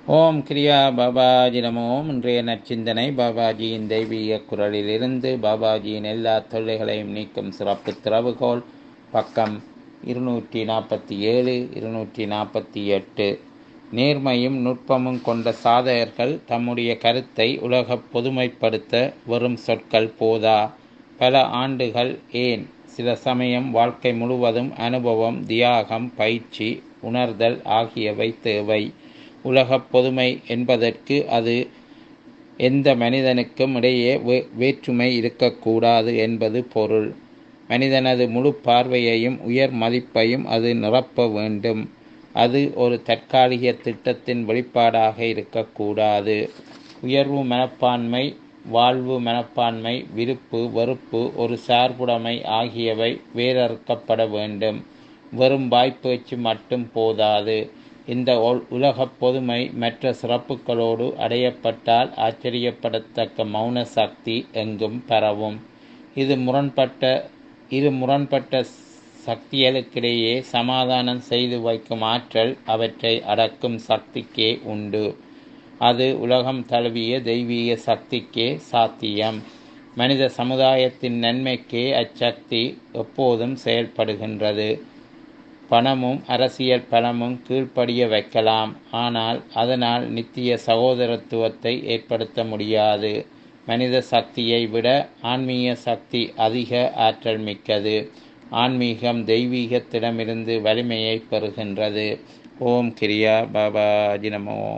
ஓம் கிரியா பாபாஜி நமோம் இன்றைய நற்சிந்தனை பாபாஜியின் தெய்வீக குரலிலிருந்து பாபாஜியின் எல்லா தொல்லைகளையும் நீக்கும் சிறப்பு திறவுகோல் பக்கம் இருநூற்றி நாற்பத்தி ஏழு இருநூற்றி நாற்பத்தி எட்டு நேர்மையும் நுட்பமும் கொண்ட சாதகர்கள் தம்முடைய கருத்தை உலக பொதுமைப்படுத்த வெறும் சொற்கள் போதா பல ஆண்டுகள் ஏன் சில சமயம் வாழ்க்கை முழுவதும் அனுபவம் தியாகம் பயிற்சி உணர்தல் ஆகியவை தேவை உலகப் பொதுமை என்பதற்கு அது எந்த மனிதனுக்கும் இடையே வே வேற்றுமை இருக்கக்கூடாது என்பது பொருள் மனிதனது முழு பார்வையையும் உயர் மதிப்பையும் அது நிரப்ப வேண்டும் அது ஒரு தற்காலிக திட்டத்தின் வெளிப்பாடாக இருக்கக்கூடாது உயர்வு மனப்பான்மை வாழ்வு மனப்பான்மை விருப்பு வெறுப்பு ஒரு சார்புடைமை ஆகியவை வேறறுக்கப்பட வேண்டும் வெறும் வாய்ப்பேச்சு மட்டும் போதாது இந்த உலகப் பொதுமை மற்ற சிறப்புகளோடு அடையப்பட்டால் ஆச்சரியப்படத்தக்க மௌன சக்தி எங்கும் பரவும் இது முரண்பட்ட இரு முரண்பட்ட சக்திகளுக்கிடையே சமாதானம் செய்து வைக்கும் ஆற்றல் அவற்றை அடக்கும் சக்திக்கே உண்டு அது உலகம் தழுவிய தெய்வீக சக்திக்கே சாத்தியம் மனித சமுதாயத்தின் நன்மைக்கே அச்சக்தி எப்போதும் செயல்படுகின்றது பணமும் அரசியல் பணமும் கீழ்ப்படிய வைக்கலாம் ஆனால் அதனால் நித்திய சகோதரத்துவத்தை ஏற்படுத்த முடியாது மனித சக்தியை விட ஆன்மீக சக்தி அதிக ஆற்றல் மிக்கது ஆன்மீகம் தெய்வீகத்திடமிருந்து வலிமையை பெறுகின்றது ஓம் கிரியா பாபாஜி நமோ